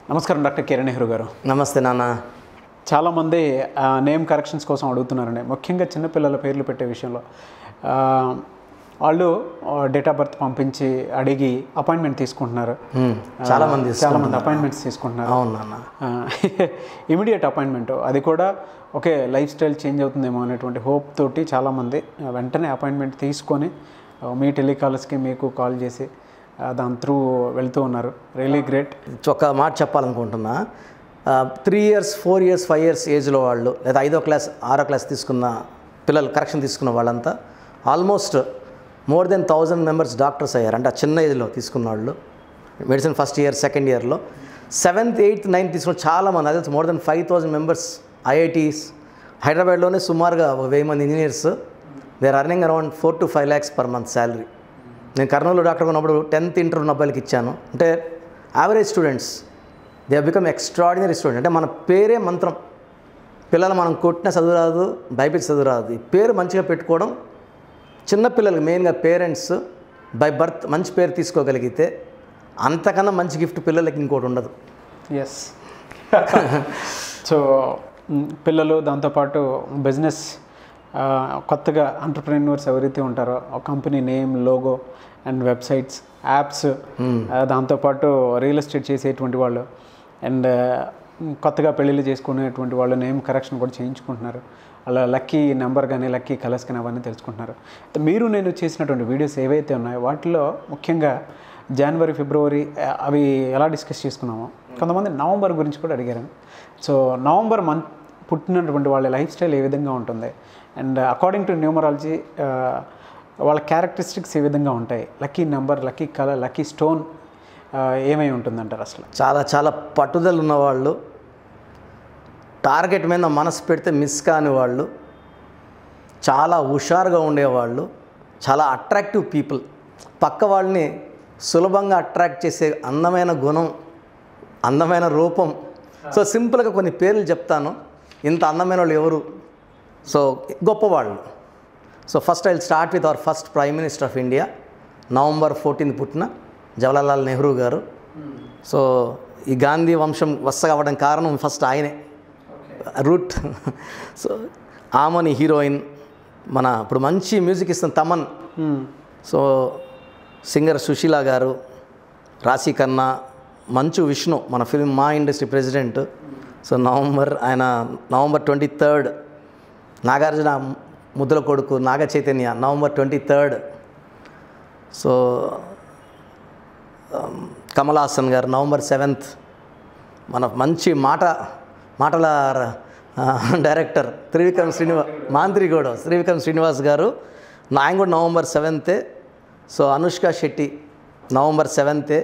నమస్కారం డాక్టర్ కిరణ్ నెహ్రూ గారు నమస్తే నాన్న చాలామంది ఆ, నేమ్ కరెక్షన్స్ కోసం అడుగుతున్నారండి ముఖ్యంగా చిన్నపిల్లల పేర్లు పెట్టే విషయంలో ఆ, వాళ్ళు డేట్ ఆఫ్ బర్త్ పంపించి అడిగి అపాయింట్మెంట్ తీసుకుంటున్నారు మ్మ్. చాలా మంది చాలా మంది అపాయింట్మెంట్స్ తీసుకుంటున్నారు అవును నాన్న ఇమీడియట్ అపాయింట్మెంట్ అది కూడా ఓకే లైఫ్ స్టైల్ చేంజ్ అవుతుందేమో అనేటువంటి హోప్ తోటి చాలామంది వెంటనే అపాయింట్మెంట్ తీసుకొని ఆ, మీ టెలికాలర్స్కి మీకు కాల్ చేసి ఆ, దాని త్రూ వెళ్తూ ఉన్నారు రియలీ గ్రేట్ ఒక మాట చెప్పాలనుకుంటున్నా three years four years five years ఏజ్లో వాళ్ళు లేదా ఐదో క్లాస్ ఆరో క్లాస్ తీసుకున్న పిల్లలు కరెక్షన్ తీసుకున్న వాళ్ళంతా almost more than thousand members doctors అయ్యారు అంటే ఆ చిన్న ఏజ్లో తీసుకున్న వాళ్ళు మెడిసిన్ ఫస్ట్ ఇయర్ సెకండ్ ఇయర్లో సెవెంత్ ఎయిత్ నైన్త్ తీసుకున్న చాలామంది అదే more than five thousand members IITs హైదరాబాద్లోనే సుమారుగా ఒక వెయ్యి మంది engineers they are earning around four to five lakhs per month salary నేను కర్నూలు డాక్టర్ ఉన్నప్పుడు టెన్త్ ఇంటర్ ఉన్న అబ్బాయిలకి ఇచ్చాను అంటే average students they become extraordinary student అంటే మన పేరే మంత్రం పిల్లలు మనం కొట్టిన చదువు రాదు బైబిల్ చదువు రాదు ఈ పేరు మంచిగా పెట్టుకోవడం చిన్నపిల్లలకి మెయిన్గా పేరెంట్స్ బై బర్త్ మంచి పేరు తీసుకోగలిగితే అంతకన్నా మంచి గిఫ్ట్ పిల్లలకి ఇంకోటి ఉండదు ఎస్ సో మ్, పిల్లలు దాంతోపాటు బిజినెస్ ఆ, కొత్తగా ఎంటర్ప్రెన్యూర్స్ ఎవరైతే ఉంటారో ఆ company name logo and websites apps దాంతోపాటు రియల్ ఎస్టేట్ చేసేటువంటి వాళ్ళు అండ్ కొత్తగా పెళ్ళిళ్ళు చేసుకునేటువంటి వాళ్ళు నేమ్ కరెక్షన్ కూడా చేయించుకుంటున్నారు అలా లక్కీ నెంబర్ కానీ లక్కీ కలర్స్ కానీ అవన్నీ తెలుసుకుంటున్నారు మీరు నేను చేసినటువంటి వీడియోస్ ఏవైతే ఉన్నాయో వాటిలో ముఖ్యంగా జనవరి ఫిబ్రవరి ఆ, అవి ఎలా డిస్కస్ చేసుకున్నామో కొంతమంది నవంబర్ గురించి కూడా అడిగారు సో నవంబర్ మంత్ పుట్టినటువంటి వాళ్ళ లైఫ్ స్టైల్ ఏ విధంగా ఉంటుంది అండ్ అకార్డింగ్ టు న్యూమరాలజీ వాళ్ళ క్యారెక్టరిస్టిక్స్ ఏ విధంగా ఉంటాయి lucky number lucky colour lucky stone ఏమై ఉంటుందంటారు అసలు చాలా చాలా పట్టుదల ఉన్నవాళ్ళు టార్గెట్ మీద మనసు పెడితే మిస్ కాని వాళ్ళు చాలా హుషారుగా ఉండేవాళ్ళు చాలా అట్రాక్టివ్ పీపుల్ పక్క వాళ్ళని సులభంగా అట్రాక్ట్ చేసే అందమైన గుణం అందమైన రూపం సో సింపుల్గా కొన్ని పేర్లు చెప్తాను ఇంత అందమైన వాళ్ళు ఎవరు సో గొప్పవాళ్ళు so first I start with our first prime minister of India November fourteenth పుట్టిన జవహర్లాల్ నెహ్రూ గారు సో ఈ గాంధీ వంశం వరుసగా అవ్వడం కారణం ఫస్ట్ ఆయనే రూట్ సో ఆమని హీరోయిన్ మన ఇప్పుడు మంచి మ్యూజిక్ ఇస్తున్న తమన్ సో సింగర్ సుశీల గారు రాశి ఖన్నా మంచు విష్ణు మన film MAA industry president so November ఆయన నవంబర్ ట్వంటీ థర్డ్ నాగార్జున ముద్దుల కొడుకు Naga Chaitanya November twenty third so Kamal Haasan గారు నవంబర్ సెవెంత్ మన మంచి మాట మాటల ఆ, డైరెక్టర్ త్రివిక్రమ్ శ్రీనివాస్ మాంత్రిగౌడ శ్రీవిక్రమ్ శ్రీనివాస్ గారు నా- ఆయన కూడా నవంబర్ సెవెంతే సో అనుష్క శెట్టి నవంబర్ సెవెంతే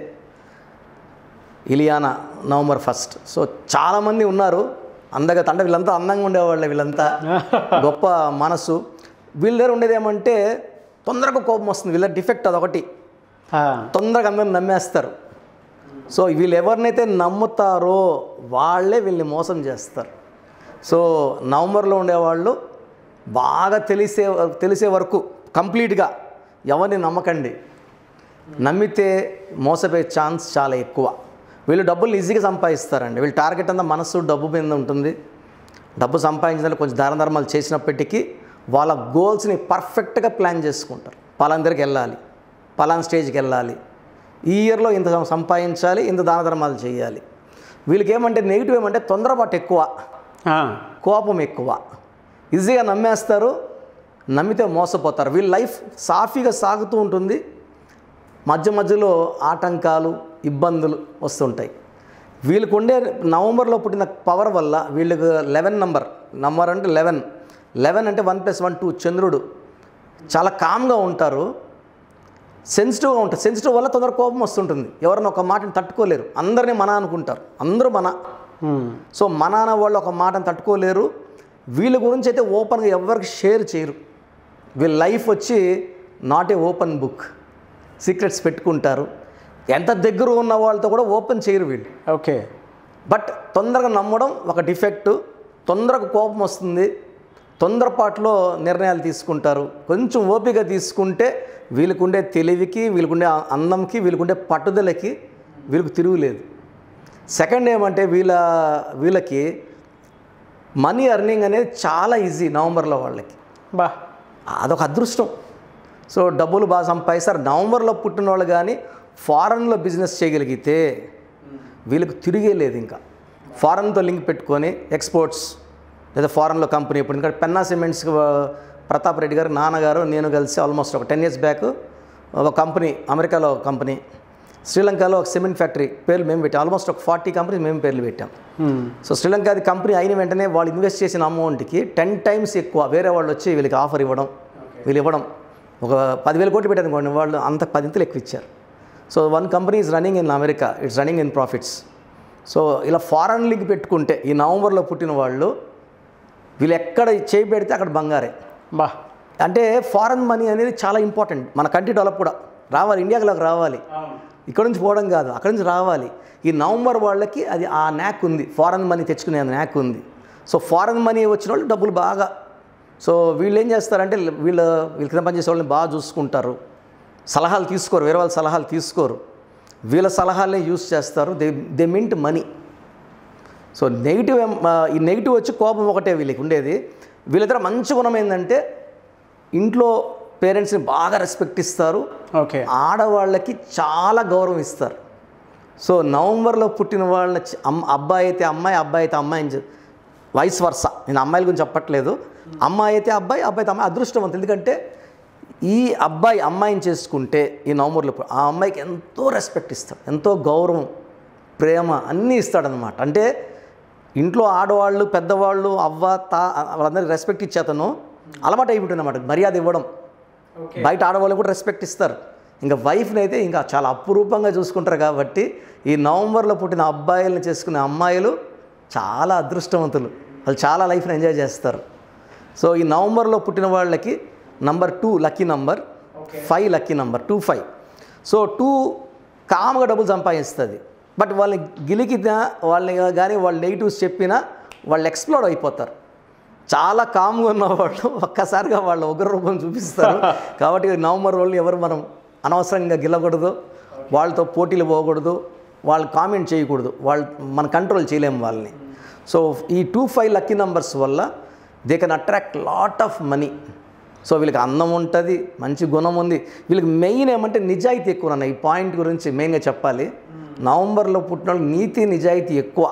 ఇలియానా నవంబర్ ఫస్ట్ సో చాలామంది ఉన్నారు అందగా అంటే వీళ్ళంతా అందంగా ఉండేవాళ్ళే వీళ్ళంతా గొప్ప మనసు వీళ్ళ దగ్గర ఉండేది ఏమంటే తొందరగా కోపం వస్తుంది వీళ్ళ డిఫెక్ట్ అదొకటి తొందరగా అందరిని నమ్మేస్తారు సో వీళ్ళు ఎవరినైతే నమ్ముతారో వాళ్ళే వీళ్ళని మోసం చేస్తారు సో నవంబర్లో ఉండేవాళ్ళు బాగా తెలిసే తెలిసే వరకు కంప్లీట్గా ఎవరిని నమ్మకండి నమ్మితే మోసపోయే ఛాన్స్ చాలా ఎక్కువ వీళ్ళు డబ్బులు ఈజీగా సంపాదిస్తారండి వీళ్ళ టార్గెట్ అంతా మనసు డబ్బు మీద ఉంటుంది డబ్బు సంపాదించడానికి కొంచెం దాన ధర్మాలు చేసినప్పటికీ వాళ్ళ గోల్స్ని పర్ఫెక్ట్గా ప్లాన్ చేసుకుంటారు పలానా దగ్గరికి వెళ్ళాలి పలానా స్టేజ్కి వెళ్ళాలి ఈ ఇయర్లో ఇంత సం- సంపాదించాలి ఇంత దాన ధర్మాలు చేయాలి వీళ్ళకి ఏమంటే నెగిటివ్ ఏమంటే తొందరపాటు ఎక్కువ కోపం ఎక్కువ ఈజీగా నమ్మేస్తారు నమ్మితే మోసపోతారు వీళ్ళ లైఫ్ సాఫీగా సాగుతూ ఉంటుంది మధ్య మధ్యలో ఆటంకాలు ఇబ్బందులు వస్తుంటాయి వీళ్ళకు ఉండే నవంబర్లో పుట్టిన పవర్ వల్ల వీళ్ళకి లెవెన్ నంబర్ నంబర్ అంటే లెవెన్ లెవెన్ అంటే వన్ ప్లస్ వన్ టూ చంద్రుడు చాలా కామ్గా ఉంటారు సెన్సిటివ్గా ఉంటారు సెన్సిటివ్ వల్ల తొందర కోపం వస్తుంటుంది ఎవరైనా ఒక మాటని తట్టుకోలేరు అందరినీ మన అనుకుంటారు అందరూ మన సో మన అన్న వాళ్ళు ఒక మాటను తట్టుకోలేరు వీళ్ళ గురించి అయితే ఓపెన్గా ఎవరికి షేర్ చేయరు వీళ్ళ లైఫ్ వచ్చి not a open book secrets పెట్టుకుంటారు ఎంత దగ్గర ఉన్న వాళ్ళతో కూడా ఓపెన్ చేయరు వీళ్ళు ఓకే బట్ తొందరగా నమ్మడం ఒక డిఫెక్ట్ తొందరగా కోపం వస్తుంది తొందరపాటులో నిర్ణయాలు తీసుకుంటారు కొంచెం ఓపిక తీసుకుంటే వీళ్ళకుండే తెలివికి వీళ్ళకుండే అందంకి వీళ్ళకుండే పట్టుదలకి వీళ్ళకు తిరుగులేదు సెకండ్ ఏమంటే వీళ్ళ వీళ్ళకి మనీ ఎర్నింగ్ అనేది చాలా ఈజీ నవంబర్లో వాళ్ళకి బా అదొక అదృష్టం సో డబ్బులు బాగా సంపాదిస్తారు నవంబర్లో పుట్టిన వాళ్ళు కానీ ఫారెన్లో బిజినెస్ చేయగలిగితే వీళ్ళకి తిరిగే లేదు ఇంకా ఫారెన్తో లింక్ పెట్టుకొని ఎక్స్పోర్ట్స్ లేదా ఫారెన్లో కంపెనీ ఇప్పుడు ఇంకా పెన్నా సిమెంట్స్ ప్రతాప్ రెడ్డి గారు నాన్నగారు నేను కలిసి ఆల్మోస్ట్ ఒక టెన్ ఇయర్స్ బ్యాక్ ఒక కంపెనీ అమెరికాలో ఒక కంపెనీ శ్రీలంకలో ఒక సిమెంట్ ఫ్యాక్టరీ పేర్లు మేము పెట్టాం ఆల్మోస్ట్ ఒక ఫార్టీ కంపెనీస్ మేము పేర్లు పెట్టాం మ్మ్. సో శ్రీలంక అది కంపెనీ అయిన వెంటనే వాళ్ళు ఇన్వెస్ట్ చేసిన అమౌంట్కి టెన్ టైమ్స్ ఎక్కువ వేరే వాళ్ళు వచ్చి వీళ్ళకి ఆఫర్ ఇవ్వడం వీళ్ళు ఇవ్వడం ఒక పదివేల కోట్లు పెట్టారు అనుకోండి వాళ్ళు అంత పదింతలు ఎక్కువ ఇచ్చారు so one company is running in America it's running in profits so ఇలా ఫారెన్ లీగ్ పెట్టుకుంటే ఈ నవంబర్లో పుట్టిన వాళ్ళు వీళ్ళు ఎక్కడ చేయి పెడితే అక్కడ బంగారే బా అంటే ఫారెన్ మనీ అనేది చాలా ఇంపార్టెంట్ మన కంట్రీ డెవలప్ కూడా రావాలి ఇండియాకి రావాలి ఇక్కడ నుంచి పోవడం కాదు అక్కడి నుంచి రావాలి ఈ నవంబర్ వాళ్ళకి అది ఆ న్యాక్ ఉంది ఫారెన్ మనీ తెచ్చుకునే న్యాక్ ఉంది సో ఫారెన్ మనీ వచ్చిన వాళ్ళు డబ్బులు బాగా సో వీళ్ళు ఏం చేస్తారంటే వీళ్ళు వీళ్ళ కింద పనిచేసే వాళ్ళని బాగా చూసుకుంటారు సలహాలు తీసుకోరు వేరే వాళ్ళ సలహాలు తీసుకోరు వీళ్ళ సలహాలనే యూస్ చేస్తారు they they mint money so negative ఏం- ఆ, ఈ నెగిటివ్ వచ్చి కోపం ఒకటే వీళ్ళకి ఉండేది వీళ్ళిద్దరు మంచి గుణం ఏంటంటే ఇంట్లో పేరెంట్స్ని బాగా రెస్పెక్ట్ ఇస్తారు ఓకే ఆడవాళ్ళకి చాలా గౌరవం ఇస్తారు సో నవంబర్లో పుట్టిన వాళ్ళ చి- అమ్ అబ్బాయి అయితే అమ్మాయి అబ్బాయి అయితే అమ్మాయి వైస్ వర్స నేను అమ్మాయిల గురించి చెప్పట్లేదు అమ్మాయి అయితే అబ్బాయి అబ్బాయి అయితే అమ్మాయి అదృష్టవంతం ఎందుకంటే ఈ అబ్బాయి అమ్మాయిని చేసుకుంటే ఈ నవంబర్లో పు- ఆ అమ్మాయికి ఎంతో రెస్పెక్ట్ ఇస్తాడు ఎంతో గౌరవం ప్రేమ అన్నీ ఇస్తాడనమాట అంటే ఇంట్లో ఆడవాళ్ళు పెద్దవాళ్ళు అవ్వ తా వాళ్ళందరికీ రెస్పెక్ట్ ఇచ్చే అతను అలవాటు అయిపోతుంది అనమాట మర్యాద ఇవ్వడం బయట ఆడవాళ్ళు కూడా రెస్పెక్ట్ ఇస్తారు ఇంకా వైఫ్ని అయితే ఇంకా చాలా అపురూపంగా చూసుకుంటారు కాబట్టి ఈ నవంబర్లో పుట్టిన అబ్బాయిలను చేసుకునే అమ్మాయిలు చాలా అదృష్టవంతులు వాళ్ళు చాలా లైఫ్ని ఎంజాయ్ చేస్తారు సో ఈ నవంబర్లో పుట్టిన వాళ్ళకి number two lucky number five lucky number two five so two కామ్గా డబ్బులు సంపాదిస్తుంది బట్ వాళ్ళని గిలికినా వాళ్ళని కానీ వాళ్ళు నెగిటివ్స్ చెప్పినా వాళ్ళు ఎక్స్ప్లోర్ అయిపోతారు చాలా కామ్గా ఉన్న వాళ్ళు ఒక్కసారిగా వాళ్ళ ఉగ్ర రూపం చూపిస్తారు కాబట్టి నవంబర్ వాళ్ళు ఎవరు మనం అనవసరంగా గిల్లకూడదు వాళ్ళతో పోటీలు పోకూడదు వాళ్ళు కామెంట్ చేయకూడదు వాళ్ళు మన కంట్రోల్ చేయలేము వాళ్ళని సో ఈ టూ ఫైవ్ లక్కీ నంబర్స్ వల్ల they can attract lot of money so వీళ్ళకి అందం ఉంటుంది మంచి గుణం ఉంది వీళ్ళకి మెయిన్ ఏమంటే నిజాయితీ ఎక్కువ అన్న ఈ పాయింట్ గురించి మెయిన్గా చెప్పాలి నవంబర్లో పుట్టిన వాళ్ళకి నీతి నిజాయితీ ఎక్కువ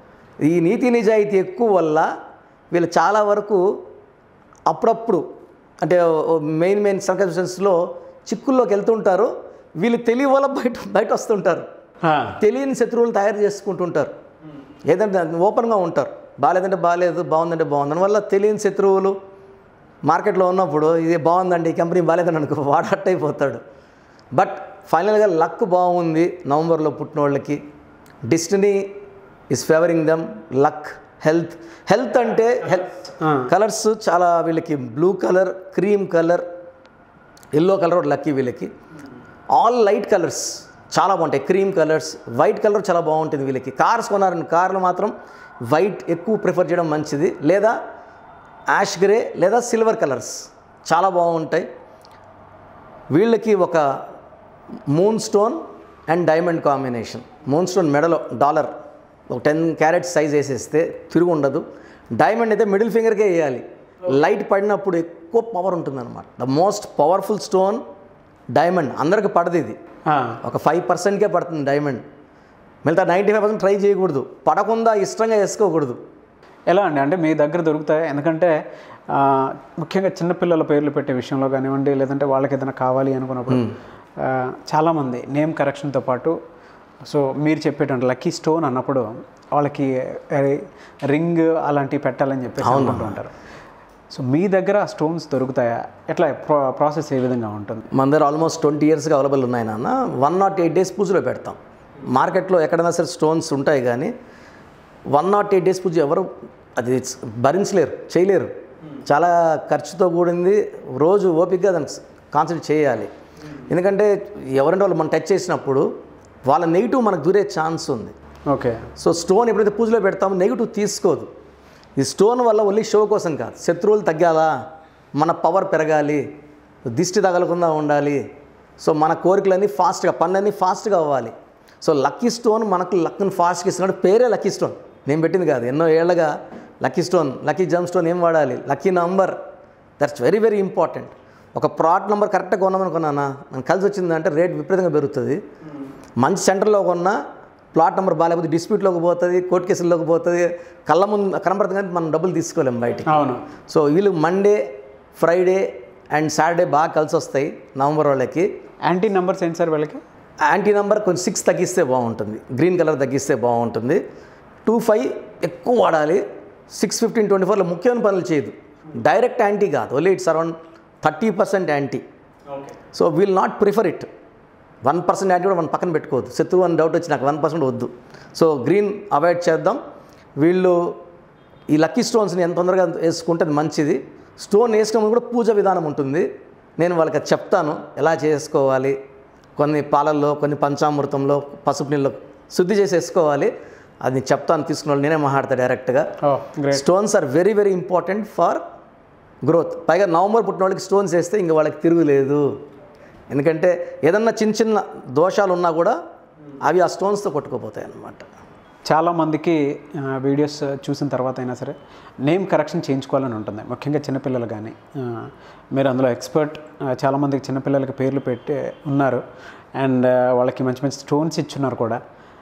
ఈ నీతి నిజాయితీ ఎక్కువ వల్ల వీళ్ళు చాలా వరకు అప్పుడప్పుడు అంటే మెయిన్ మెయిన్ సర్కమ్స్టెన్స్లో చిక్కుల్లోకి వెళ్తుంటారు వీళ్ళు తెలివి వల్ల బయట బయట వస్తుంటారు ఆ, తెలియని శత్రువులు తయారు చేసుకుంటుంటారు ఏదంటే ఓపెన్గా ఉంటారు బాగాలేదంటే బాగాలేదు బాగుందంటే బాగుంది దానివల్ల తెలియని శత్రువులు మార్కెట్లో ఉన్నప్పుడు ఇది బాగుందండి ఈ కంపెనీ బాగాలేదని అనుకో వాడు హట్ అయిపోతాడు బట్ ఫైనల్గా లక్ బాగుంది నవంబర్లో పుట్టిన వాళ్ళకి destiny is favouring them luck health health అంటే హెల్త్ ఆ. కలర్స్ చాలా వీళ్ళకి blue colour cream colour yellow colour lucky వీళ్ళకి ఆల్ లైట్ కలర్స్ చాలా బాగుంటాయి క్రీమ్ కలర్స్ వైట్ కలర్ చాలా బాగుంటుంది వీళ్ళకి కార్స్ కొన్నారని కార్లు మాత్రం వైట్ ఎక్కువ ప్రిఫర్ చేయడం మంచిది లేదా యాష్ గ్రే లేదా సిల్వర్ కలర్స్ చాలా బాగుంటాయి వీళ్ళకి ఒక moonstone and diamond combination moonstone మెడలో డాలర్ ఒక టెన్ క్యారెట్ సైజ్ వేసేస్తే తిరుగు ఉండదు డైమండ్ అయితే మిడిల్ ఫింగర్కే వేయాలి లైట్ పడినప్పుడు ఎక్కువ పవర్ ఉంటుందన్నమాట the most powerful stone diamond అందరికి పడదు ఇది ఆ, ఒక ఫైవ్ పర్సెంట్కే పడుతుంది డైమండ్ మిగతా నైంటీ ఫైవ్ పర్సెంట్ ట్రై చేయకూడదు పడకుండా ఇష్టంగా వేసుకోకూడదు ఎలా అండి అంటే మీ దగ్గర దొరుకుతాయి ఎందుకంటే ఆ, ముఖ్యంగా చిన్నపిల్లల పేర్లు పెట్టే విషయంలో కానివ్వండి లేదంటే వాళ్ళకి ఏదైనా కావాలి అనుకున్నప్పుడు ఆ, చాలామంది నేమ్ కరెక్షన్తో పాటు సో మీరు చెప్పేటువంటి లక్కీ స్టోన్ అన్నప్పుడు వాళ్ళకి రింగ్ అలాంటివి పెట్టాలని చెప్పేసి అనుకుంటూ ఉంటారు సో మీ దగ్గర ఆ స్టోన్స్ దొరుకుతాయా ఎట్లా ప్రా ప్రాసెస్ ఏ విధంగా ఉంటుంది మన దగ్గర ఆల్మోస్ట్ ట్వంటీ ఇయర్స్గా అవైలబుల్ ఉన్నాయి నాన్న వన్ నాట్ ఎయిట్ డేస్ పూజలో పెడతాం మార్కెట్లో ఎక్కడైనా సరే స్టోన్స్ ఉంటాయి కానీ వన్ నాట్ ఎయిట్ డేస్ పూజ ఎవరు అది భరించలేరు చేయలేరు చాలా ఖర్చుతో కూడింది రోజు ఓపికగా దానికి కాన్సన్ట్రేట్ చేయాలి ఎందుకంటే ఎవరంటే వాళ్ళు మనం టచ్ చేసినప్పుడు వాళ్ళ నెగిటివ్ మనకు దూరే ఛాన్స్ ఉంది ఓకే సో స్టోన్ ఎప్పుడైతే పూజలో పెడతామో నెగిటివ్ తీసుకోదు ఈ స్టోన్ వల్ల ఓన్లీ షో కోసం కాదు శత్రువులు తగ్గాలా మన పవర్ పెరగాలి దిష్టి తగలకుండా ఉండాలి సో మన కోరికలన్నీ ఫాస్ట్గా పనులన్నీ ఫాస్ట్గా అవ్వాలి సో లక్కీ స్టోన్ మనకు లక్ని ఫాస్ట్గా ఇస్తున్నాడు పేరే లక్కీ స్టోన్ నేను పెట్టింది కాదు ఎన్నో ఏళ్ళగా lucky stone lucky gem stone ఏం వాడాలి lucky number that's very very important ఒక ప్రాట్ నెంబర్ కరెక్ట్గా కొన్నామనుకున్నానా నాకు కలిసి వచ్చిందంటే రేట్ విపరీతంగా పెరుగుతుంది మంచి సెంటర్లో కొన్నా ప్లాట్ నెంబర్ బాగాలేకపోతే డిస్ప్యూట్లోకి పోతుంది కోర్టు కేసుల్లోకి పోతుంది కళ్ళ ముందు కనబడుతుంది కానీ మనం డబ్బులు తీసుకోలేం బయటికి అవును సో వీళ్ళు మండే ఫ్రైడే అండ్ సాటర్డే బాగా కలిసి వస్తాయి నవంబర్ వాళ్ళకి యాంటీ నెంబర్స్ ఏంటి సార్ వీళ్ళకి యాంటీ నెంబర్ కొంచెం సిక్స్ తగ్గిస్తే బాగుంటుంది గ్రీన్ కలర్ తగ్గిస్తే బాగుంటుంది టూ ఫైవ్ ఎక్కువ వాడాలి సిక్స్ ఫిఫ్టీన్ ట్వంటీ ఫోర్లో ముఖ్యమైన పనులు చేయదు డైరెక్ట్ యాంటీ కాదు only it's around thirty percent anti so will not prefer it one percent anti కూడా మనం పక్కన పెట్టుకోవద్దు శత్రువు అని డౌట్ వచ్చి నాకు వన్ పర్సెంట్ వద్దు సో గ్రీన్ అవాయిడ్ చేద్దాం వీళ్ళు ఈ లక్కీ స్టోన్స్ని ఎంత తొందరగా వేసుకుంటే అది మంచిది స్టోన్ వేసుకున్నప్పుడు కూడా పూజ విధానం ఉంటుంది నేను వాళ్ళకి అది చెప్తాను ఎలా చేసుకోవాలి కొన్ని పాలల్లో కొన్ని పంచామృతంలో పసుపు నీళ్ళు శుద్ధి చేసి వేసుకోవాలి అది నేను చెప్తాను తీసుకున్న వాళ్ళు నేనే మాట్లాడతా డైరెక్ట్గా oh great stones are very very important for growth పైగా నవంబర్ పుట్టిన వాళ్ళకి స్టోన్స్ వేస్తే ఇంక వాళ్ళకి తిరుగులేదు ఎందుకంటే ఏదన్నా చిన్న చిన్న దోషాలు ఉన్నా కూడా అవి ఆ స్టోన్స్తో కొట్టుకుపోతాయి అన్నమాట చాలామందికి వీడియోస్ చూసిన తర్వాత అయినా సరే నేమ్ కరెక్షన్ చేయించుకోవాలని ఉంటుంది ముఖ్యంగా చిన్నపిల్లలు కానీ ఆ, మీరు అందులో ఎక్స్పర్ట్ చాలామందికి చిన్నపిల్లలకి పేర్లు పెట్టి ఉన్నారు అండ్ వాళ్ళకి మంచి మంచి స్టోన్స్ ఇచ్చున్నారు కూడా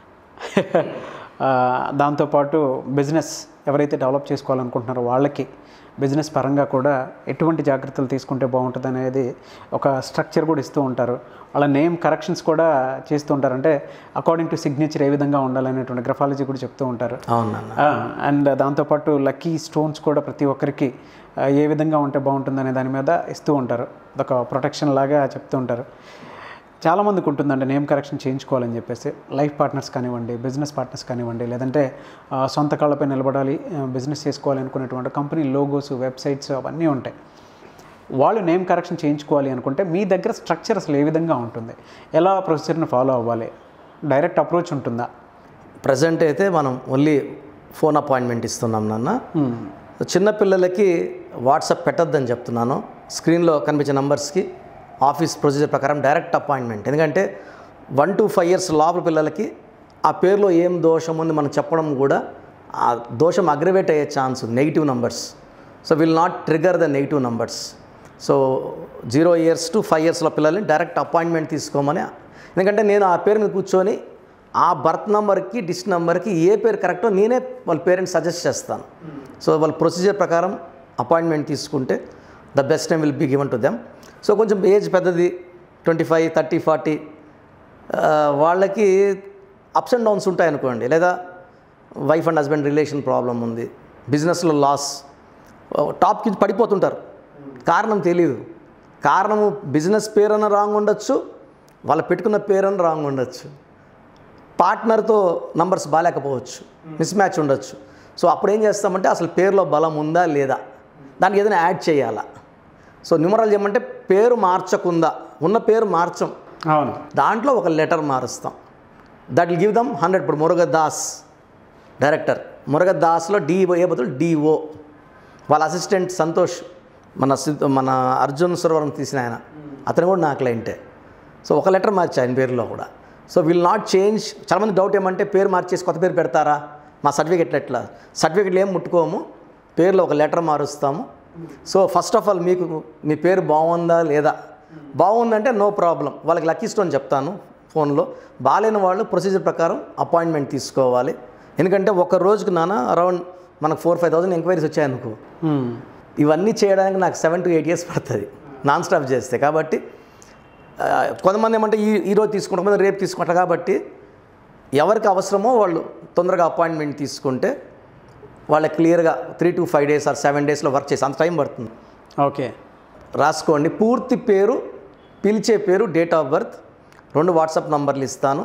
ఆ, దాంతోపాటు బిజినెస్ ఎవరైతే డెవలప్ చేసుకోవాలనుకుంటున్నారో వాళ్ళకి బిజినెస్ పరంగా కూడా ఎటువంటి జాగ్రత్తలు తీసుకుంటే బాగుంటుంది అనేది ఒక స్ట్రక్చర్ కూడా ఇస్తూ ఉంటారు వాళ్ళ నేమ్ కరెక్షన్స్ కూడా చేస్తూ ఉంటారు అంటే అకార్డింగ్ టు సిగ్నేచర్ ఏ విధంగా ఉండాలనేటువంటి గ్రఫాలజీ కూడా చెప్తూ ఉంటారు అవునన్న అండ్ దాంతోపాటు లక్కీ స్టోన్స్ కూడా ప్రతి ఒక్కరికి ఆ, ఏ విధంగా ఉంటే బాగుంటుందనే దాని మీద ఇస్తూ ఉంటారు అదొక ప్రొటెక్షన్ లాగా చెప్తూ ఉంటారు చాలామందికి ఉంటుందండి నేమ్ కరెక్షన్ చేయించుకోవాలని చెప్పేసి లైఫ్ పార్ట్నర్స్ కానివ్వండి బిజినెస్ పార్ట్నర్స్ కానివ్వండి లేదంటే ఆ, సొంత కాళ్ళపై నిలబడాలి బిజినెస్ చేసుకోవాలి అనుకునేటువంటి కంపెనీ లోగోస్ వెబ్సైట్స్ అవన్నీ ఉంటాయి వాళ్ళు నేమ్ కరెక్షన్ చేయించుకోవాలి అనుకుంటే మీ దగ్గర స్ట్రక్చర్ అసలు ఏ విధంగా ఉంటుంది ఎలా ప్రొసీజర్ని ఫాలో అవ్వాలి డైరెక్ట్ అప్రోచ్ ఉంటుందా ప్రజెంట్ అయితే మనం ఓన్లీ ఫోన్ అపాయింట్మెంట్ ఇస్తున్నాం నాన్న చిన్న పిల్లలకి వాట్సాప్ పెట్టొద్దని చెప్తున్నాను స్క్రీన్లో కనిపించే నంబర్స్కి ఆఫీస్ ప్రొసీజర్ ప్రకారం డైరెక్ట్ అపాయింట్మెంట్ ఎందుకంటే వన్ టు ఫైవ్ ఇయర్స్ లోపల పిల్లలకి ఆ పేరులో ఏం దోషం ఉంది మనం చెప్పడం కూడా ఆ దోషం అగ్రవేట్ అయ్యే ఛాన్స్ ఉంది negative numbers so will not trigger the negative numbers so zero years to five ఇయర్స్లో పిల్లల్ని డైరెక్ట్ అపాయింట్మెంట్ తీసుకోమని ఎందుకంటే నేను ఆ పేరు మీద కూర్చొని ఆ బర్త్ నెంబర్కి డిస్ట్ నెంబర్కి ఏ పేరు కరెక్టో నేనే వాళ్ళ పేరెంట్స్ సజెస్ట్ చేస్తాను సో వాళ్ళ ప్రొసీజర్ ప్రకారం అపాయింట్మెంట్ తీసుకుంటే the best time will be given to them so కొంచెం ఏజ్ పెద్దది ట్వంటీ ఫైవ్ థర్టీ ఫార్టీ వాళ్ళకి అప్స్ అండ్ డౌన్స్ ఉంటాయి అనుకోండి లేదా wife and husband relation problem ఉంది బిజినెస్లో లాస్ టాప్కి పడిపోతుంటారు కారణం తెలియదు కారణము బిజినెస్ పేరన్న రాంగ్ ఉండొచ్చు వాళ్ళు పెట్టుకున్న పేరన్న రాంగ్ ఉండొచ్చు పార్ట్నర్తో నంబర్స్ బాగాలేకపోవచ్చు మిస్ మ్యాచ్ ఉండొచ్చు సో అప్పుడు ఏం చేస్తామంటే అసలు పేరులో బలం ఉందా లేదా దానికి ఏదైనా యాడ్ చేయాలా సో న్యూమరాలు చేయమంటే పేరు మార్చకుందా ఉన్న పేరు మార్చం అవును దాంట్లో ఒక లెటర్ మారుస్తాం that will give them hundred ఇప్పుడు మురుగదాస్ డైరెక్టర్ మురుగదాస్లో డిఓ ఏ బదులు డిఓ వాళ్ళ అసిస్టెంట్ సంతోష్ మన సిద్- మన అర్జున్ సురవరం తీసిన ఆయన అతను కూడా నా క్లయింటే సో ఒక లెటర్ మార్చా ఆయన పేరులో కూడా సో విల్ నాట్ చేంజ్ చాలామంది డౌట్ ఏమంటే పేరు మార్చేసి కొత్త పేరు పెడతారా మా సర్టిఫికెట్లు ఎట్లా సర్టిఫికెట్లు ఏం ముట్టుకోము పేరులో ఒక లెటర్ మారుస్తాము సో ఫస్ట్ ఆఫ్ ఆల్ మీకు మీ పేరు బాగుందా లేదా బాగుందంటే నో ప్రాబ్లం వాళ్ళకి లక్కీ స్టోన్ చెప్తాను ఫోన్లో బాగాలేని వాళ్ళు ప్రొసీజర్ ప్రకారం అపాయింట్మెంట్ తీసుకోవాలి ఎందుకంటే ఒక రోజుకి నాన్న అరౌండ్ మనకు ఫోర్ ఫైవ్ థౌసండ్ ఎంక్వైరీస్ వచ్చాయనుకో మ్మ్. ఇవన్నీ చేయడానికి నాకు సెవెన్ టు ఎయిట్ ఇయర్స్ పడుతుంది నాన్ స్టాప్ చేస్తే కాబట్టి ఆ, కొంతమంది ఏమంటే ఈ ఈరోజు తీసుకుంటాం కొంతమంది రేపు తీసుకుంటారు కాబట్టి ఎవరికి అవసరమో వాళ్ళు తొందరగా అపాయింట్మెంట్ తీసుకుంటే వాళ్ళకి క్లియర్గా three to five days or seven డేస్లో వర్క్ చేసి అంత టైం పడుతుంది ఓకే రాసుకోండి పూర్తి పేరు పిలిచే పేరు డేట్ ఆఫ్ బర్త్ రెండు వాట్సాప్ నంబర్లు ఇస్తాను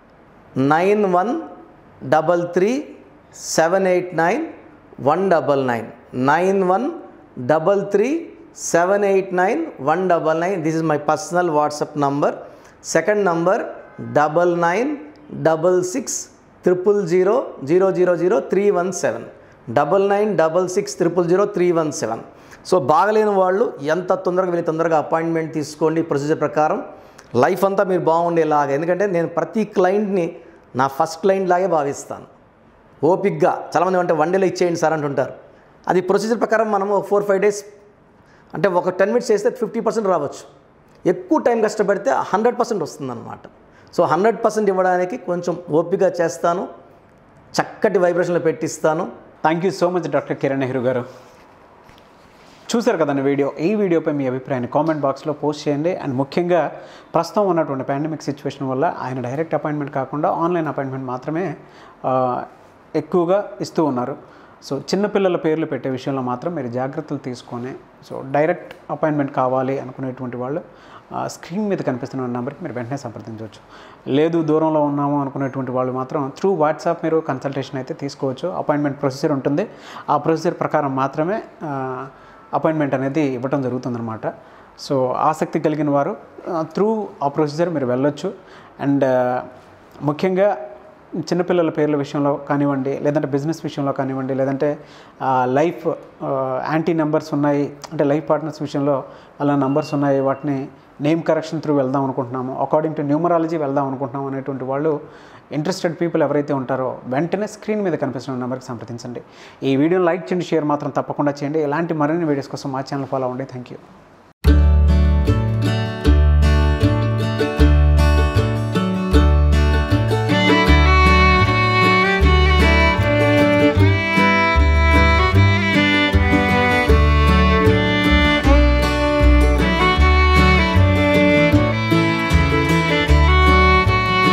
nine one double three seven eight nine one double nine nine one double three seven eight nine one double nine this is my personal WhatsApp number second number double nine double six triple zero zero zero zero three one seven double nine double six triple zero three one seven so బాగలేని వాళ్ళు ఎంత తొందరగా వెళ్ళి తొందరగా appointment తీసుకోండి procedure ప్రకారం life అంతా మీరు బాగుండేలాగా ఎందుకంటే నేను ప్రతి క్లయింట్ని నా ఫస్ట్ క్లయింట్ లాగే భావిస్తాను ఓపిక్గా చాలామంది అంటే వన్ డేలో ఇచ్చేయండి సార్ అంటుంటారు అది ప్రొసీజర్ ప్రకారం మనం ఒక ఫోర్ ఫైవ్ డేస్ అంటే ఒక టెన్ మినిట్స్ చేస్తే ఫిఫ్టీ పర్సెంట్ రావచ్చు ఎక్కువ టైం కష్టపడితే హండ్రెడ్ పర్సెంట్ వస్తుందన్నమాట సో హండ్రెడ్ పర్సెంట్ ఇవ్వడానికి కొంచెం ఓపికగా చేస్తాను చక్కటి వైబ్రేషన్లో పెట్టిస్తాను thank you so much doctor Kiran Nehru garu చూశారు కదండి వీడియో ఈ వీడియోపై మీ అభిప్రాయాన్ని కామెంట్ బాక్స్లో పోస్ట్ చేయండి అండ్ ముఖ్యంగా ప్రస్తుతం ఉన్నటువంటి పాండమిక్ సిచ్యువేషన్ వల్ల ఆయన డైరెక్ట్ అపాయింట్మెంట్ కాకుండా ఆన్లైన్ అపాయింట్మెంట్ మాత్రమే ఆ, ఎక్కువగా ఇస్తూ ఉన్నారు సో చిన్నపిల్లల పేర్లు పెట్టే విషయంలో మాత్రం మీరు జాగ్రత్తలు తీసుకొని సో డైరెక్ట్ అపాయింట్మెంట్ కావాలి అనుకునేటువంటి వాళ్ళు ఆ, స్క్రీన్ మీద కనిపిస్తున్న నెంబర్కి మీరు వెంటనే సంప్రదించవచ్చు లేదు దూరంలో ఉన్నాము అనుకునేటువంటి వాళ్ళు మాత్రం త్రూ వాట్సాప్ మీరు కన్సల్టేషన్ అయితే తీసుకోవచ్చు అపాయింట్మెంట్ ప్రొసీజర్ ఉంటుంది ఆ ప్రొసీజర్ ప్రకారం మాత్రమే ఆ, అపాయింట్మెంట్ అనేది ఇవ్వటం జరుగుతుందన్నమాట సో ఆసక్తి కలిగిన వారు త్రూ ఆ ప్రొసీజర్ మీరు వెళ్ళొచ్చు అండ్ ముఖ్యంగా చిన్నపిల్లల పేర్ల విషయంలో కానివ్వండి లేదంటే బిజినెస్ విషయంలో కానివ్వండి లేదంటే లైఫ్ యాంటీ నెంబర్స్ ఉన్నాయి అంటే లైఫ్ పార్ట్నర్స్ విషయంలో అలా నంబర్స్ ఉన్నాయి వాటిని నేమ్ కరెక్షన్ త్రూ వెళ్దాం అనుకుంటున్నాము అకార్డింగ్ టు న్యూమరాలజీ వెళ్దాం అనుకుంటున్నాం అనేటువంటి వాళ్ళు ఇంట్రెస్టెడ్ పీపుల్ ఎవరైతే ఉంటారో వెంటనే స్క్రీన్ మీద కనిపిస్తున్న నెంబర్కి సంప్రదించండి ఈ వీడియోని లైక్ చేయండి షేర్ మాత్రం తప్పకుండా చేయండి ఇలాంటి మరిన్ని వీడియోస్ కోసం మా ఛానల్ ఫాలో అవ్వండి థ్యాంక్ యూ